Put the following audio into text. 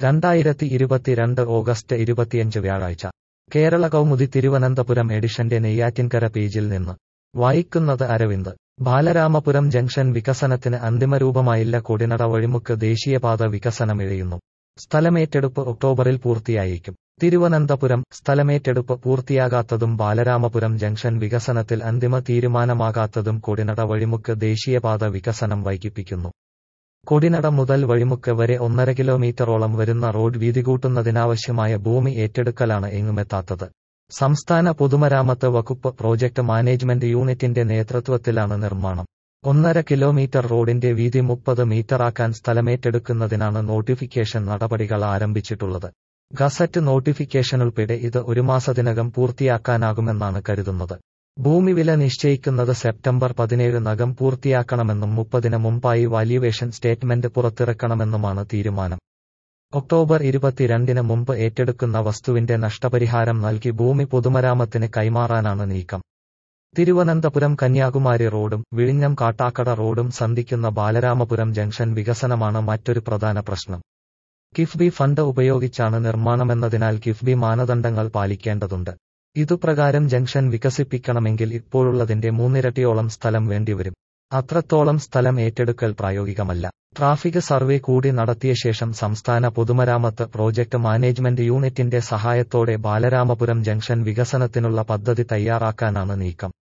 രണ്ടായിരത്തി ഇരുപത്തിരണ്ട് ഓഗസ്റ്റ് ഇരുപത്തിയഞ്ച് വ്യാഴാഴ്ച കേരള കൗമുദി തിരുവനന്തപുരം എഡിഷന്റെ നെയ്യാറ്റിൻകര പേജിൽ നിന്ന് വായിക്കുന്നത് അരവിന്ദ് ബാലരാമപുരം ജംഗ്ഷൻ വികസനത്തിന് അന്തിമരൂപമായില്ല കൊടിനട വഴിമുക്ക് ദേശീയപാത വികസനം ഇഴയുന്നു സ്ഥലമേറ്റെടുപ്പ് ഒക്ടോബറിൽ പൂർത്തിയായേക്കും തിരുവനന്തപുരം സ്ഥലമേറ്റെടുപ്പ് പൂർത്തിയാകാത്തതും ബാലരാമപുരം ജംഗ്ഷൻ വികസനത്തിൽ അന്തിമ തീരുമാനമാകാത്തതും കൊടിനട വഴിമുക്ക് ദേശീയപാത വികസനം വൈകിപ്പിക്കുന്നു കൊടിനട മുതൽ വഴിമുക്ക് വരെ ഒന്നര കിലോമീറ്ററോളം വരുന്ന റോഡ് വീതി കൂട്ടുന്നതിനാവശ്യമായ ഭൂമി ഏറ്റെടുക്കലാണ് എങ്ങുമെത്താത്തത് സംസ്ഥാന പൊതുമരാമത്ത് വകുപ്പ് പ്രോജക്ട് മാനേജ്മെന്റ് യൂണിറ്റിന്റെ നേതൃത്വത്തിലാണ് നിർമ്മാണം ഒന്നര കിലോമീറ്റർ റോഡിന്റെ വീതി മുപ്പത് മീറ്ററാക്കാൻ സ്ഥലമേറ്റെടുക്കുന്നതിനാണ് നോട്ടിഫിക്കേഷൻ നടപടികൾ ആരംഭിച്ചിട്ടുള്ളത് ഗസറ്റ് നോട്ടിഫിക്കേഷനുൾപ്പെടെ ഇത് ഒരു മാസത്തിനകം പൂർത്തിയാക്കാനാകുമെന്നാണ് കരുതുന്നത് ഭൂമി വില നിശ്ചയിക്കുന്നത് സെപ്റ്റംബർ പതിനേഴിനകം പൂർത്തിയാക്കണമെന്നും മുപ്പതിന് മുമ്പായി വാല്യുവേഷൻ സ്റ്റേറ്റ്മെന്റ് പുറത്തിറക്കണമെന്നുമാണ് തീരുമാനം ഒക്ടോബർ ഇരുപത്തിരണ്ടിന് മുമ്പ് ഏറ്റെടുക്കുന്ന വസ്തുവിന്റെ നഷ്ടപരിഹാരം നൽകി ഭൂമി പൊതുമരാമത്തിന് കൈമാറാനാണ് നീക്കം തിരുവനന്തപുരം കന്യാകുമാരി റോഡും വിഴിഞ്ഞം കാട്ടാക്കട റോഡും സന്ധിക്കുന്ന ബാലരാമപുരം ജംഗ്ഷൻ വികസനമാണ് മറ്റൊരു പ്രധാന പ്രശ്നം കിഫ്ബി ഫണ്ട് ഉപയോഗിച്ചാണ് നിർമ്മാണമെന്നതിനാൽ കിഫ്ബി മാനദണ്ഡങ്ങൾ പാലിക്കേണ്ടതുണ്ട് ഇതുപ്രകാരം ജംഗ്ഷൻ വികസിപ്പിക്കണമെങ്കിൽ ഇപ്പോഴുള്ളതിന്റെ മൂന്നിരട്ടിയോളം സ്ഥലം വേണ്ടിവരും അത്രത്തോളം സ്ഥലം ഏറ്റെടുക്കൽ പ്രായോഗികമല്ല ട്രാഫിക് സർവേ കൂടി നടത്തിയ ശേഷം സംസ്ഥാന പൊതുമരാമത്ത് പ്രോജക്ട് മാനേജ്മെന്റ് യൂണിറ്റിന്റെ സഹായത്തോടെ ബാലരാമപുരം ജംഗ്ഷൻ വികസനത്തിനുള്ള പദ്ധതി തയ്യാറാക്കാനാണ് നീക്കം